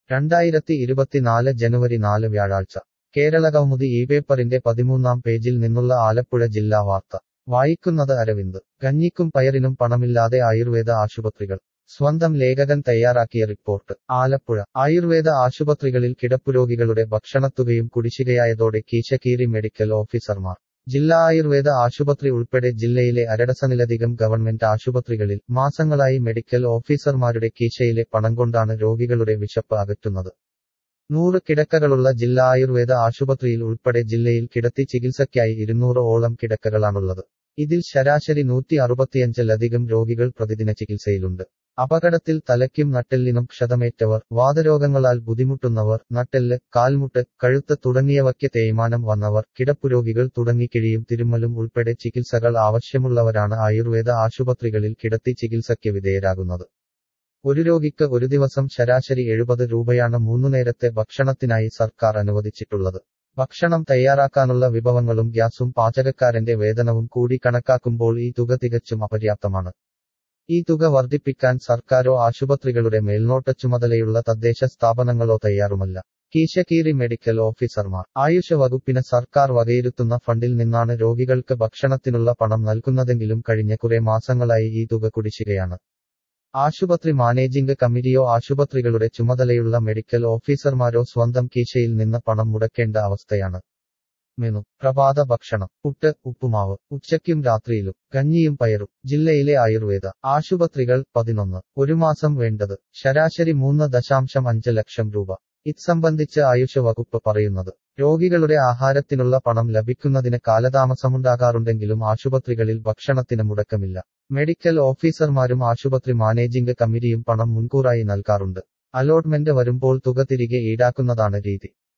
രണ്ടായിരത്തി ഇരുപത്തിനാല് ജനുവരി നാല് വ്യാഴാഴ്ച കേരള കൗമുദി ഈ പേപ്പറിന്റെ പതിമൂന്നാം പേജിൽ നിന്നുള്ള ആലപ്പുഴ ജില്ലാ വാർത്ത വായിക്കുന്നത് അരവിന്ദ് കഞ്ഞിക്കും പയറിനും പണമില്ലാതെ ആയുർവേദ ആശുപത്രികൾ സ്വന്തം ലേഖകൻ തയ്യാറാക്കിയ റിപ്പോർട്ട് ആലപ്പുഴ ആയുർവേദ ആശുപത്രികളിൽ കിടപ്പുരോഗികളുടെ ഭക്ഷണത്തുകയും കുടിശ്ശികയായതോടെ കീശകീറി മെഡിക്കൽ ഓഫീസർമാർ ജില്ലാ ആയുർവേദ ആശുപത്രി ഉൾപ്പെടെ ജില്ലയിലെ അരഡസനിലധികം ഗവൺമെന്റ് ആശുപത്രികളിൽ മാസങ്ങളായി മെഡിക്കൽ ഓഫീസർമാരുടെ കീശയിലെ പണം കൊണ്ടാണ് രോഗികളുടെ വിശപ്പ് അകറ്റുന്നത് നൂറ് കിടക്കകളുള്ള ജില്ലാ ആയുർവേദ ആശുപത്രിയിൽ ഉൾപ്പെടെ ജില്ലയിൽ കിടത്തി ചികിത്സയ്ക്കായി ഇരുന്നൂറ് ഓളം കിടക്കകളാണുള്ളത് ഇതിൽ ശരാശരി നൂറ്റി അറുപത്തിയഞ്ചിലധികം രോഗികൾ പ്രതിദിന ചികിത്സയിലുണ്ട് അപകടത്തിൽ തലയ്ക്കും നട്ടെല്ലിനും ക്ഷതമേറ്റവർ വാതരോഗങ്ങളാൽ ബുദ്ധിമുട്ടുന്നവർ നട്ടെല്ല് കാൽമുട്ട് കഴുത്ത് തുടങ്ങിയവയ്ക്ക് തേയ്മാനം വന്നവർ കിടപ്പുരോഗികൾ തുടങ്ങി കിഴിയും തിരുമ്മലും ഉൾപ്പെടെ ചികിത്സകൾ ആവശ്യമുള്ളവരാണ് ആയുർവേദ ആശുപത്രികളിൽ കിടത്തി ചികിത്സയ്ക്ക് വിധേയരാകുന്നത് ഒരു രോഗിക്ക് ഒരു ദിവസം ശരാശരി എഴുപത് രൂപയാണ് മൂന്നു നേരത്തെ ഭക്ഷണത്തിനായി സർക്കാർ അനുവദിച്ചിട്ടുള്ളത് ഭക്ഷണം തയ്യാറാക്കാനുള്ള വിഭവങ്ങളും ഗ്യാസും പാചകക്കാരന്റെ വേതനവും കൂടി കണക്കാക്കുമ്പോൾ ഈ തുക തികച്ചും അപര്യാപ്തമാണ് ഈ തുക വർദ്ധിപ്പിക്കാൻ സർക്കാരോ ആശുപത്രികളുടെ മേൽനോട്ട ചുമതലയുള്ള തദ്ദേശ സ്ഥാപനങ്ങളോ തയ്യാറുമല്ല കീശകീറി മെഡിക്കൽ ഓഫീസർമാർ ആയുഷ വകുപ്പിന് സർക്കാർ വകയിരുത്തുന്ന ഫണ്ടിൽ നിന്നാണ് രോഗികൾക്ക് ഭക്ഷണത്തിനുള്ള പണം നൽകുന്നതെങ്കിലും കഴിഞ്ഞ കുറെ മാസങ്ങളായി ഈ തുക കുടിശ്ശികയാണ് ആശുപത്രി മാനേജിംഗ് കമ്മിറ്റിയോ ആശുപത്രികളുടെ ചുമതലയുള്ള മെഡിക്കൽ ഓഫീസർമാരോ സ്വന്തം കീശയിൽ നിന്ന് പണം മുടക്കേണ്ട അവസ്ഥയാണ് മെനു പ്രഭാത ഭക്ഷണം പുട്ട് ഉപ്പുമാവ് ഉച്ചയ്ക്കും രാത്രിയിലും കഞ്ഞിയും പയറും ജില്ലയിലെ ആയുർവേദ ആശുപത്രികൾ പതിനൊന്ന് ഒരു മാസം വേണ്ടത് ശരാശരി മൂന്ന് ദശാംശം അഞ്ച് ലക്ഷം രൂപ ഇത് സംബന്ധിച്ച് ആയുഷ വകുപ്പ് പറയുന്നത് രോഗികളുടെ ആഹാരത്തിനുള്ള പണം ലഭിക്കുന്നതിന് കാലതാമസമുണ്ടാകാറുണ്ടെങ്കിലും ആശുപത്രികളിൽ ഭക്ഷണത്തിന് മുടക്കമില്ല മെഡിക്കൽ ഓഫീസർമാരും ആശുപത്രി മാനേജിംഗ് കമ്മിറ്റിയും പണം മുൻകൂറായി നൽകാറുണ്ട് അലോട്ട്മെന്റ് വരുമ്പോൾ തുക തിരികെ ഈടാക്കുന്നതാണ് രീതി